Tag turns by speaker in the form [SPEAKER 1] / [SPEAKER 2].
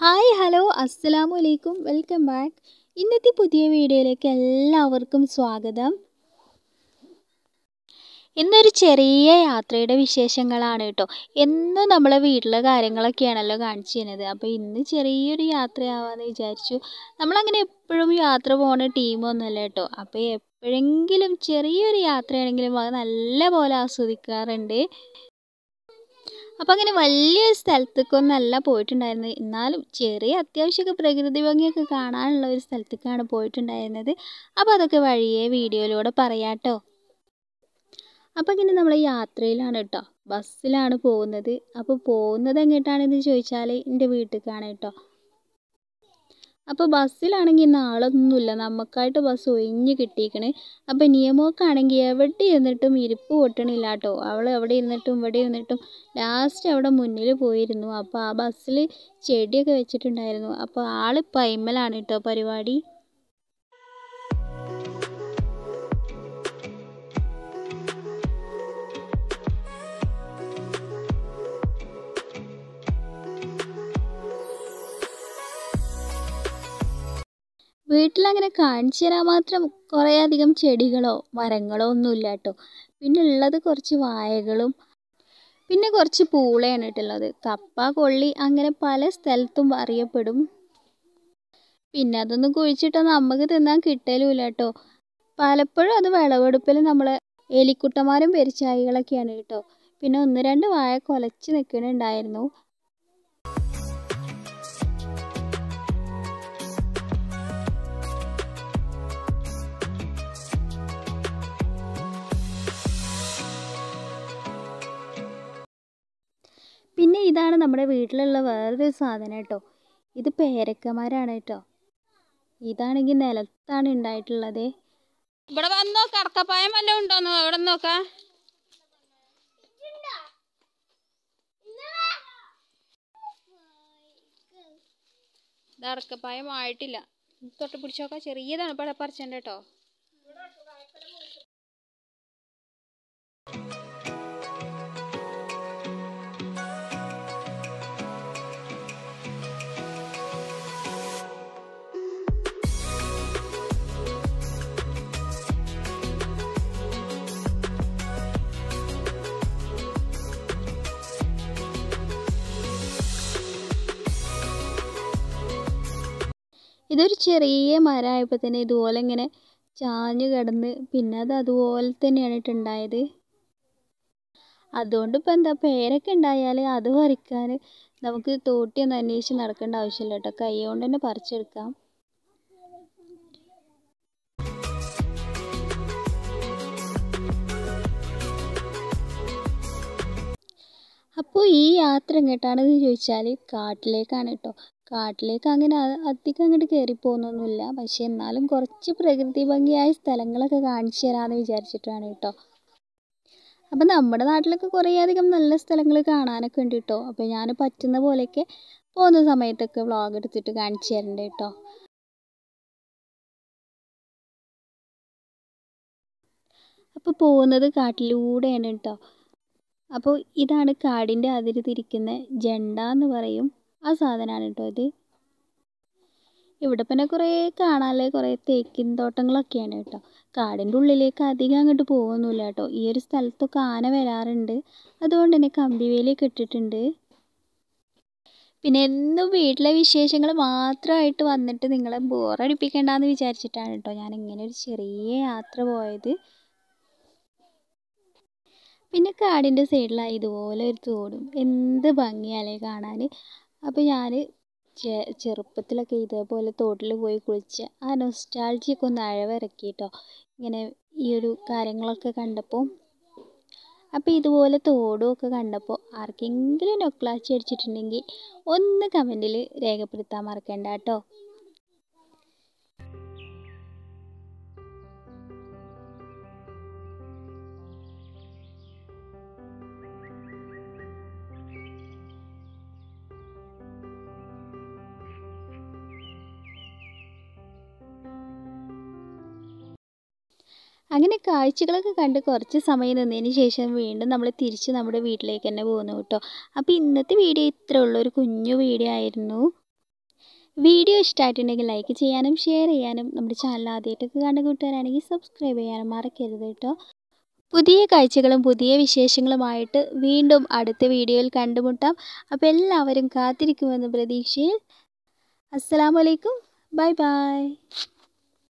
[SPEAKER 1] hi hello അസ്സലാമു അലൈക്കും welcome back ഇന്നത്തെ പുതിയ വീഡിയോയിലേക്ക് എല്ലാവർക്കും സ്വാഗതം ഇന്നൊരു ചെറിയ യാത്രയുടെ വിശേഷങ്ങളാണ് കേട്ടോ എന്നും നമ്മളെ വീട്ടിലെ കാര്യങ്ങളൊക്കെയാണല്ലോ കാണിച്ചു തരുന്നത് അപ്പോൾ ഇന്ന് ചെറിയൊരു യാത്രയാവാമെന്ന് വിചാരിച്ചു നമ്മളങ്ങനെ എപ്പോഴും യാത്ര പോകുന്ന ടീമൊന്നുമല്ല കേട്ടോ അപ്പോൾ എപ്പോഴെങ്കിലും ചെറിയൊരു യാത്രയാണെങ്കിലും അത് നല്ല പോലെ ആസ്വദിക്കാറുണ്ട് അപ്പോൾ അങ്ങനെ വലിയ സ്ഥലത്തേക്കൊന്നല്ല പോയിട്ടുണ്ടായിരുന്നത് എന്നാലും ചെറിയ അത്യാവശ്യമൊക്കെ പ്രകൃതി ഭംഗിയൊക്കെ കാണാനുള്ള ഒരു സ്ഥലത്തേക്കാണ് പോയിട്ടുണ്ടായിരുന്നത് അപ്പോൾ അതൊക്കെ വഴിയെ വീഡിയോയിലൂടെ പറയാം കേട്ടോ അപ്പോൾ ഇങ്ങനെ നമ്മൾ യാത്രയിലാണ് കേട്ടോ ബസ്സിലാണ് പോകുന്നത് അപ്പോൾ പോകുന്നത് എങ്ങോട്ടാണെന്ന് ചോദിച്ചാൽ എൻ്റെ വീട്ടിലേക്കാണ് കേട്ടോ അപ്പോൾ ബസ്സിലാണെങ്കിൽ ഇന്ന് ആളൊന്നുമില്ല നമുക്കായിട്ട് ബസ് ഒഴിഞ്ഞ് കിട്ടിയിരിക്കണ് അപ്പോൾ നിയമമൊക്കെയാണെങ്കിൽ എവിടെ ഇരുന്നിട്ടും ഇരിപ്പ് പൊട്ടണില്ല കേട്ടോ അവൾ എവിടെ ഇരുന്നിട്ടും ഇവിടെ ഇരുന്നിട്ടും ലാസ്റ്റ് അവിടെ മുന്നിൽ പോയിരുന്നു അപ്പോൾ ആ ബസ്സിൽ ചെടിയൊക്കെ വെച്ചിട്ടുണ്ടായിരുന്നു അപ്പോൾ ആൾ പൈമലാണ് കേട്ടോ പരിപാടി വീട്ടിലങ്ങനെ കാണിച്ചു തരാൻ മാത്രം കുറേ അധികം ചെടികളോ മരങ്ങളോ ഒന്നുമില്ല കേട്ടോ പിന്നെ ഉള്ളത് കുറച്ച് വാഴകളും പിന്നെ കുറച്ച് പൂളയാണ് കേട്ടുള്ളത് കപ്പ കൊള്ളി അങ്ങനെ പല സ്ഥലത്തും അറിയപ്പെടും പിന്നെ അതൊന്നും കുഴിച്ചിട്ടാൽ നമുക്ക് തിന്നാൻ കിട്ടലുമില്ല കേട്ടോ പലപ്പോഴും അത് വിളവെടുപ്പിൽ നമ്മളെ എലിക്കുട്ടന്മാരും പെരിച്ചായികളൊക്കെയാണ് കേട്ടോ പിന്നെ ഒന്ന് രണ്ട് വാഴ കൊലച്ച് നിൽക്കുന്നുണ്ടായിരുന്നു പിന്നെ ഇതാണ് നമ്മുടെ വീട്ടിലുള്ള വേറൊരു സാധനം കേട്ടോ ഇത് പേരക്കന്മാരാണ് കേട്ടോ ഇതാണെങ്കിൽ നിലത്താണ് ഉണ്ടായിട്ടുള്ളത്
[SPEAKER 2] ഇവിടെ വന്നോ കടക്കപ്പായം വല്ലതും ഉണ്ടോന്ന് ഇവിടെ നോക്കാ ഇത് അടക്കപ്പായം ആയിട്ടില്ല തൊട്ട് പിടിച്ചോക്കാ ചെറിയതാണ് ഇവിടെ പറിച്ചണ്ട കേട്ടോ
[SPEAKER 1] ഇതൊരു ചെറിയ മരമായപ്പോൾ തന്നെ ഇതുപോലെ ഇങ്ങനെ ചാഞ്ഞു കിടന്ന് പിന്നെ അത് അതുപോലെ തന്നെയാണ് ഇട്ടുണ്ടായത് അതുകൊണ്ട് ഇപ്പം എന്താ പേരൊക്കെ ഉണ്ടായാൽ അത് പറിക്കാൻ നമുക്ക് തോട്ടിയൊന്നും അന്വേഷിച്ച് നടക്കേണ്ട ആവശ്യമില്ല കേട്ടോ കൈ കൊണ്ട് തന്നെ പറിച്ചെടുക്കാം അപ്പോൾ ഈ യാത്ര എങ്ങോട്ടാണെന്ന് ചോദിച്ചാൽ കാട്ടിലേക്കാണ് കേട്ടോ കാട്ടിലേക്ക് അങ്ങനെ അധികം അങ്ങോട്ട് കയറി പോകുന്നൊന്നുമില്ല പക്ഷേ എന്നാലും കുറച്ച് പ്രകൃതി ഭംഗിയായ സ്ഥലങ്ങളൊക്കെ കാണിച്ചു തരാമെന്ന് വിചാരിച്ചിട്ടാണ് കേട്ടോ അപ്പം നമ്മുടെ നാട്ടിലൊക്കെ കുറേ അധികം നല്ല സ്ഥലങ്ങൾ കാണാനൊക്കെ ഉണ്ട് കേട്ടോ അപ്പോൾ ഞാൻ പറ്റുന്ന പോലെയൊക്കെ പോകുന്ന സമയത്തൊക്കെ വ്ളോഗ് എടുത്തിട്ട് കാണിച്ചു തരണ്ട് കേട്ടോ അപ്പോൾ പോകുന്നത് കാട്ടിലൂടെയാണ് കേട്ടോ അപ്പോൾ ഇതാണ് കാടിൻ്റെ അതിര് തിരിക്കുന്ന ജണ്ട എന്ന് പറയും ആ സാധനമാണ് കേട്ടോ ഇത് ഇവിടെ പിന്നെ കുറേ കാണാനുള്ള കുറേ തേക്കിൻ തോട്ടങ്ങളൊക്കെയാണ് കേട്ടോ കാടിൻ്റെ ഉള്ളിലേക്ക് അധികം അങ്ങോട്ട് പോകുന്നില്ല കേട്ടോ ഈ ഒരു സ്ഥലത്തൊക്കെ ആന വരാറുണ്ട് അതുകൊണ്ട് തന്നെ കമ്പിവേലിയൊക്കെ ഇട്ടിട്ടുണ്ട് പിന്നെ എന്നും വീട്ടിലെ വിശേഷങ്ങൾ മാത്രമായിട്ട് വന്നിട്ട് നിങ്ങളെ ബോറടിപ്പിക്കേണ്ടെന്ന് വിചാരിച്ചിട്ടാണ് കേട്ടോ ഞാൻ ഇങ്ങനെ ഒരു ചെറിയ യാത്ര പോയത് പിന്നെ കാടിൻ്റെ സൈഡിലായി ഇതുപോലെ ഒരു തോടും എന്ത് ഭംഗിയാലേ കാണാൻ അപ്പോൾ ഞാൻ ചെറുപ്പത്തിലൊക്കെ ഇതേപോലെ തോട്ടിൽ പോയി കുളിച്ച് ആ നൊസ്റ്റാൾജിയൊക്കെ ഒന്ന് അഴവിറക്കി കേട്ടോ ഇങ്ങനെ ഈ ഒരു കാര്യങ്ങളൊക്കെ കണ്ടപ്പോൾ അപ്പോൾ ഇതുപോലെ തോടും ഒക്കെ കണ്ടപ്പോൾ ആർക്കെങ്കിലും നൊക്ലാച്ചി അടിച്ചിട്ടുണ്ടെങ്കിൽ ഒന്ന് കമൻറ്റിൽ രേഖപ്പെടുത്താൻ മറക്കണ്ട കേട്ടോ അങ്ങനെ കാഴ്ചകളൊക്കെ കണ്ട് കുറച്ച് സമയം നിന്നതിന് ശേഷം വീണ്ടും നമ്മൾ തിരിച്ച് നമ്മുടെ വീട്ടിലേക്ക് തന്നെ പോകുന്നു കേട്ടോ അപ്പോൾ ഇന്നത്തെ വീഡിയോ ഇത്രേ ഉള്ളൂ ഒരു കുഞ്ഞു വീഡിയോ ആയിരുന്നു വീഡിയോ ഇഷ്ടമായിട്ടുണ്ടെങ്കിൽ ലൈക്ക് ചെയ്യാനും ഷെയർ ചെയ്യാനും നമ്മുടെ ചാനൽ ആദ്യമായിട്ടൊക്കെ കണ്ട കൂട്ടുകാരാണെങ്കിൽ സബ്സ്ക്രൈബ് ചെയ്യാനും മറക്കരുത് കേട്ടോ പുതിയ കാഴ്ചകളും പുതിയ വിശേഷങ്ങളുമായിട്ട് വീണ്ടും അടുത്ത വീഡിയോയിൽ കണ്ടുമുട്ടാം അപ്പോൾ എല്ലാവരും കാത്തിരിക്കുമെന്ന പ്രതീക്ഷയിൽ അസ്സലാമലൈക്കും ബൈ ബൈ